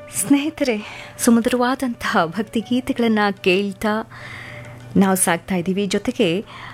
ಸ್ನೇಹಿತರೆ ಸುಮಧುರವಾದಂತಹ ಭಕ್ತಿ ಗೀತೆಗಳನ್ನು ಕೇಳ್ತಾ ನಾವು ಸಾಗ್ತಾ ಇದ್ದೀವಿ ಜೊತೆಗೆ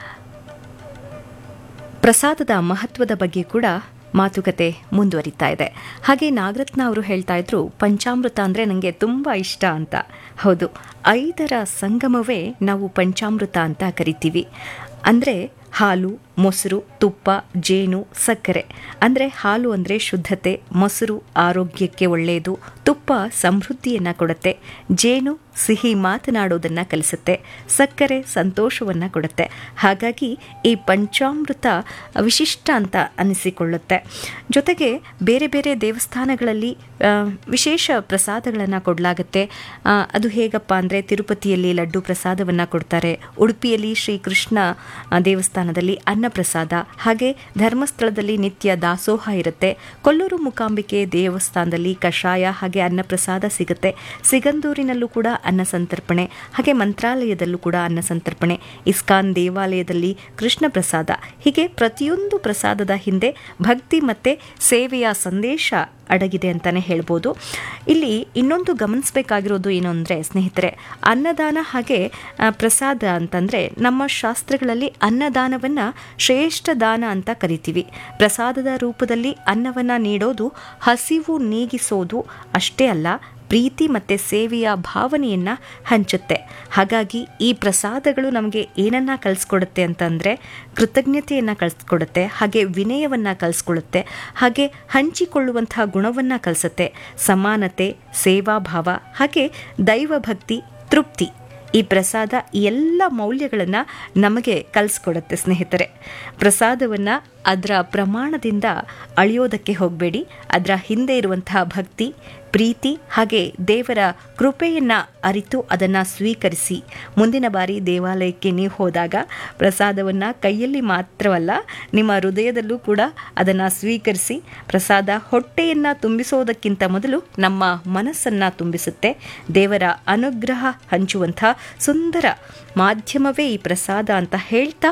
ಪ್ರಸಾದದ ಮಹತ್ವದ ಬಗ್ಗೆ ಕೂಡ ಮಾತುಕತೆ ಮುಂದುವರಿತಾ ಇದೆ ಹಾಗೆ ನಾಗರತ್ನ ಅವರು ಹೇಳ್ತಾ ಇದ್ರು ಪಂಚಾಮೃತ ಅಂದರೆ ನನಗೆ ತುಂಬ ಇಷ್ಟ ಅಂತ ಹೌದು ಐದರ ಸಂಗಮವೇ ನಾವು ಪಂಚಾಮೃತ ಅಂತ ಕರಿತೀವಿ ಅಂದರೆ ಹಾಲು ಮೊಸರು ತುಪ್ಪ ಜೇನು ಸಕ್ಕರೆ ಅಂದರೆ ಹಾಲು ಅಂದರೆ ಶುದ್ಧತೆ ಮೊಸರು ಆರೋಗ್ಯಕ್ಕೆ ಒಳ್ಳೆಯದು ತುಪ್ಪ ಸಮೃದ್ಧಿಯನ್ನು ಕೊಡುತ್ತೆ ಜೇನು ಸಿಹಿ ಮಾತನಾಡೋದನ್ನು ಕಲಿಸುತ್ತೆ ಸಕ್ಕರೆ ಸಂತೋಷವನ್ನು ಕೊಡುತ್ತೆ ಹಾಗಾಗಿ ಈ ಪಂಚಾಮೃತ ವಿಶಿಷ್ಟ ಅಂತ ಅನಿಸಿಕೊಳ್ಳುತ್ತೆ ಜೊತೆಗೆ ಬೇರೆ ಬೇರೆ ದೇವಸ್ಥಾನಗಳಲ್ಲಿ ಆ, ವಿಶೇಷ ಪ್ರಸಾದಗಳನ್ನು ಕೊಡಲಾಗುತ್ತೆ ಆ, ಅದು ಹೇಗಪ್ಪ ಅಂದರೆ ತಿರುಪತಿಯಲ್ಲಿ ಲಡ್ಡು ಪ್ರಸಾದವನ್ನು ಕೊಡ್ತಾರೆ ಉಡುಪಿಯಲ್ಲಿ ಶ್ರೀಕೃಷ್ಣ ಆ, ದೇವಸ್ಥಾನದಲ್ಲಿ ಅನ್ನಪ್ರಸಾದ ಹಾಗೆ ಧರ್ಮಸ್ಥಳದಲ್ಲಿ ನಿತ್ಯ ದಾಸೋಹ ಇರುತ್ತೆ ಕೊಲ್ಲೂರು ಮೂಕಾಂಬಿಕೆ ದೇವಸ್ಥಾನದಲ್ಲಿ ಕಷಾಯ ಹಾಗೆ ಅನ್ನಪ್ರಸಾದ ಸಿಗುತ್ತೆ ಸಿಗಂದೂರಿನಲ್ಲೂ ಕೂಡ ಅನ್ನ ಸಂತರ್ಪಣೆ ಹಾಗೆ ಮಂತ್ರಾಲಯದಲ್ಲೂ ಕೂಡ ಅನ್ನ ಸಂತರ್ಪಣೆ ಇಸ್ಕಾನ್ ದೇವಾಲಯದಲ್ಲಿ ಕೃಷ್ಣ ಪ್ರಸಾದ ಹೀಗೆ ಪ್ರತಿಯೊಂದು ಪ್ರಸಾದದ ಹಿಂದೆ ಭಕ್ತಿ ಮತ್ತೆ ಸೇವೆಯ ಸಂದೇಶ ಅಡಗಿದೆ ಅಂತಾನೆ ಹೇಳ್ಬೋದು ಇಲ್ಲಿ ಇನ್ನೊಂದು ಗಮನಿಸಬೇಕಾಗಿರೋದು ಏನು ಅಂದರೆ ಸ್ನೇಹಿತರೆ ಅನ್ನದಾನ ಹಾಗೆ ಆ, ಪ್ರಸಾದ ಅಂತಂದರೆ ನಮ್ಮ ಶಾಸ್ತ್ರಗಳಲ್ಲಿ ಅನ್ನದಾನವನ್ನು ಶ್ರೇಷ್ಠ ದಾನ ಅಂತ ಕರಿತೀವಿ ಪ್ರಸಾದದ ರೂಪದಲ್ಲಿ ಅನ್ನವನ್ನು ನೀಡೋದು ಹಸಿವು ನೀಗಿಸೋದು ಅಷ್ಟೇ ಅಲ್ಲ ಪ್ರೀತಿ ಮತ್ತು ಸೇವೆಯ ಭಾವನೆಯನ್ನು ಹಂಚುತ್ತೆ ಹಾಗಾಗಿ ಈ ಪ್ರಸಾದಗಳು ನಮಗೆ ಏನನ್ನ ಕಲಿಸ್ಕೊಡುತ್ತೆ ಅಂತಂದರೆ ಕೃತಜ್ಞತೆಯನ್ನು ಕಲಿಸ್ಕೊಡುತ್ತೆ ಹಾಗೆ ವಿನಯವನ್ನು ಕಲಿಸ್ಕೊಳ್ಳುತ್ತೆ ಹಾಗೆ ಹಂಚಿಕೊಳ್ಳುವಂತಹ ಗುಣವನ್ನು ಕಲಿಸುತ್ತೆ ಸಮಾನತೆ ಸೇವಾಭಾವ ಹಾಗೆ ದೈವಭಕ್ತಿ ತೃಪ್ತಿ ಈ ಪ್ರಸಾದ ಈ ಎಲ್ಲ ಮೌಲ್ಯಗಳನ್ನು ನಮಗೆ ಕಲಿಸ್ಕೊಡುತ್ತೆ ಸ್ನೇಹಿತರೆ ಪ್ರಸಾದವನ್ನು ಅದರ ಪ್ರಮಾಣದಿಂದ ಅಳಿಯೋದಕ್ಕೆ ಹೋಗಬೇಡಿ ಅದರ ಹಿಂದೆ ಇರುವಂತಹ ಭಕ್ತಿ ಪ್ರೀತಿ ಹಾಗೆ ದೇವರ ಕೃಪೆಯನ್ನು ಅರಿತು ಅದನ್ನು ಸ್ವೀಕರಿಸಿ ಮುಂದಿನ ಬಾರಿ ದೇವಾಲಯಕ್ಕೆ ನೀವು ಹೋದಾಗ ಪ್ರಸಾದವನ್ನು ಕೈಯಲ್ಲಿ ಮಾತ್ರವಲ್ಲ ನಿಮ್ಮ ಹೃದಯದಲ್ಲೂ ಕೂಡ ಅದನ್ನು ಸ್ವೀಕರಿಸಿ ಪ್ರಸಾದ ಹೊಟ್ಟೆಯನ್ನು ತುಂಬಿಸೋದಕ್ಕಿಂತ ಮೊದಲು ನಮ್ಮ ಮನಸ್ಸನ್ನು ತುಂಬಿಸುತ್ತೆ ದೇವರ ಅನುಗ್ರಹ ಹಂಚುವಂಥ ಸುಂದರ ಮಾಧ್ಯಮವೇ ಈ ಪ್ರಸಾದ ಅಂತ ಹೇಳ್ತಾ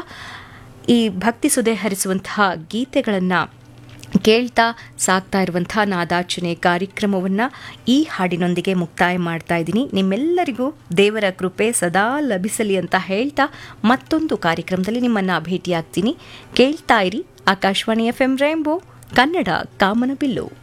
ಈ ಭಕ್ತಿ ಸುದೆ ಹರಿಸುವಂತಹ ಗೀತೆಗಳನ್ನು ಕೇಳ್ತಾ ಸಾಕ್ತಾ ಇರುವಂತಹ ನಾದಾರ್ಚನೆ ಕಾರ್ಯಕ್ರಮವನ್ನು ಈ ಹಾಡಿನೊಂದಿಗೆ ಮುಕ್ತಾಯ ಮಾಡ್ತಾ ಇದ್ದೀನಿ ನಿಮ್ಮೆಲ್ಲರಿಗೂ ದೇವರ ಕೃಪೆ ಸದಾ ಲಭಿಸಲಿ ಅಂತ ಹೇಳ್ತಾ ಮತ್ತೊಂದು ಕಾರ್ಯಕ್ರಮದಲ್ಲಿ ನಿಮ್ಮನ್ನು ಭೇಟಿಯಾಗ್ತೀನಿ ಕೇಳ್ತಾ ಇರಿ Akashvani F M rainbow Kannada ಕಾಮನಬಿಲ್ಲು